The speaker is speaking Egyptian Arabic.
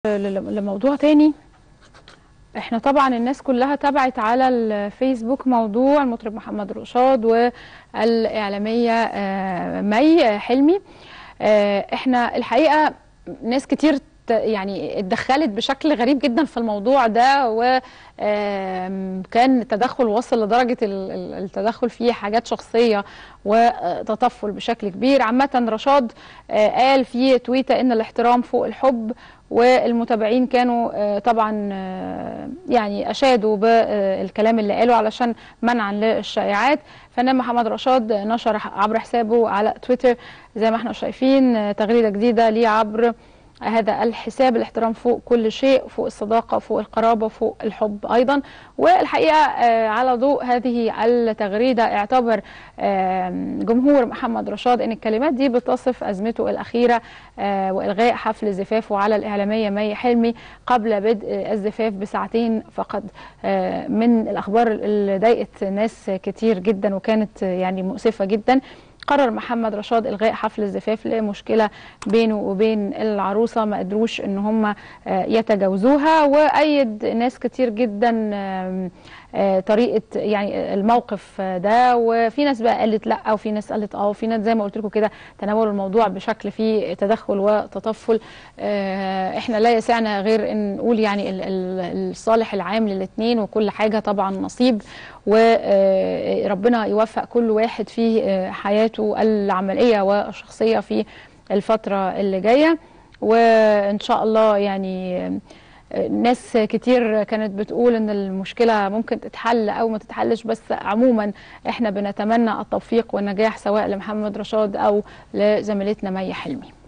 لموضوع تاني احنا طبعا الناس كلها تابعت على الفيسبوك موضوع المطرب محمد رشاد والاعلاميه آه، مي حلمي آه، احنا الحقيقه ناس كتير ت- يعني اتدخلت بشكل غريب جدا في الموضوع ده وكان التدخل وصل لدرجه ال- ال- التدخل فيه حاجات شخصيه وتطفل بشكل كبير عامه رشاد آه، قال في تويته ان الاحترام فوق الحب والمتابعين كانوا آه، طبعا آه، يعني اشادوا بالكلام اللي قاله علشان منعا للشائعات فنان محمد رشاد نشر عبر حسابه على تويتر زي ما احنا شايفين آه، تغريده جديده ليه عبر هذا الحساب الاحترام فوق كل شيء فوق الصداقة فوق القرابة فوق الحب أيضا والحقيقة آه، على ضوء هذه التغريدة اعتبر آم، جمهور محمد رشاد أن الكلمات دي بتصف أزمته الأخيرة آه، وإلغاء حفل زفافه على الإعلامية مي حلمي قبل بدء الزفاف بساعتين فقط آه، من الأخبار اللي ضايقت ناس كتير جدا وكانت يعني مؤسفة جدا قرر محمد رشاد الغاء حفل الزفاف لمشكله بينه وبين العروسه ما قدروش ان هم آه، يتجاوزوها وايد ناس كتير جدا آم، آه، طريقه يعني الموقف ده وفي ناس بقى قالت لا وفي ناس قالت اه وفي ناس زي ما قلت لكم كده تناولوا الموضوع بشكل فيه تدخل وتطفل آه، احنا لا يسعنا غير ان نقول يعني ال- ال- الصالح العام للاثنين وكل حاجه طبعا نصيب وربنا يوفق كل واحد في آه، حياته العمليه والشخصيه في الفتره اللي جايه وان شاء الله يعني آه، ناس كتير كانت بتقول ان المشكله ممكن تتحل او ما تتحلش بس عموما احنا بنتمنى التوفيق والنجاح سواء لمحمد رشاد او لزميلتنا مي حلمي